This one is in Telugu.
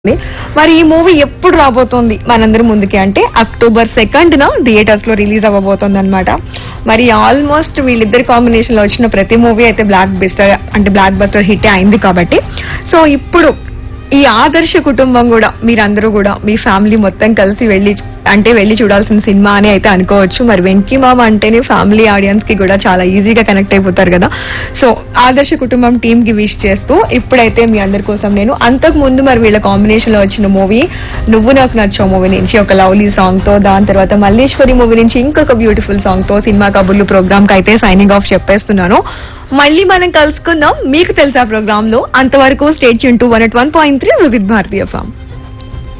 ఉంది. మరి ఈ మూవీ ఎప్పుడు రాబోతోంది మనందరి ముందుకి అంటే అక్టోబర్ సెకండ్ న థియేటర్స్ లో రిలీజ్ అవ్వబోతోంది అనమాట మరి ఆల్మోస్ట్ వీళ్ళిద్దరి కాంబినేషన్ లో వచ్చిన ప్రతి మూవీ అయితే బ్లాక్ బస్టర్ అంటే బ్లాక్ బస్టర్ హిట్ అయింది కాబట్టి సో ఇప్పుడు ఈ ఆదర్శ కుటుంబం కూడా మీరందరూ కూడా మీ ఫ్యామిలీ మొత్తం కలిసి వెళ్ళి అంటే వెళ్ళి చూడాల్సిన సినిమా అని అయితే అనుకోవచ్చు మరి వెంకీ మామ అంటేనే ఫ్యామిలీ ఆడియన్స్ కి కూడా చాలా ఈజీగా కనెక్ట్ అయిపోతారు కదా సో ఆదర్శ కుటుంబం టీమ్ కి విష్ చేస్తూ ఇప్పుడైతే మీ అందరి కోసం నేను అంతకు ముందు మరి వీళ్ళ కాంబినేషన్ లో వచ్చిన మూవీ నువ్వు నాకు నచ్చో మూవీ నుంచి ఒక లవ్లీ సాంగ్ తో దాని తర్వాత మల్లేశ్వరి మూవీ నుంచి ఇంకొక బ్యూటిఫుల్ సాంగ్ తో సినిమా కబుర్లు ప్రోగ్రామ్ కి అయితే సైనింగ్ ఆఫ్ చెప్పేస్తున్నాను మళ్ళీ మనం కలుసుకుందాం మీకు తెలుసా ప్రోగ్రామ్ లో అంతవరకు stay tuned to one one point three Vividh Bharatiya form